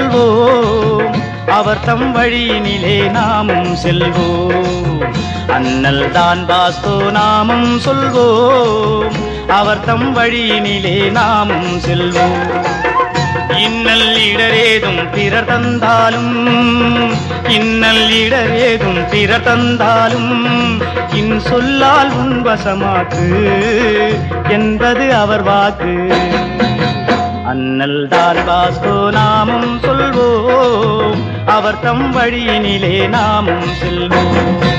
சொல்வோம் அவர் தம் வழியினிலே நாமும் செல்வோம் அண்ணல் தான் பாஸ்கோ நாமும் சொல்வோம் அவர் தம் வழியினிலே நாமும் செல்வோம் இன்னல் இடரேதும் பிறர் தந்தாலும் இன்னல் இடரேதும் பிறர் தந்தாலும் இன் சொல்லால் உன் வசமாக்கு என்பது அவர் வாக்கு அண்ணல் தான் பாஸ்கோ நாமும் சொல்வோம் அவர் தம் வழியினிலே நாமும் செல்வோம்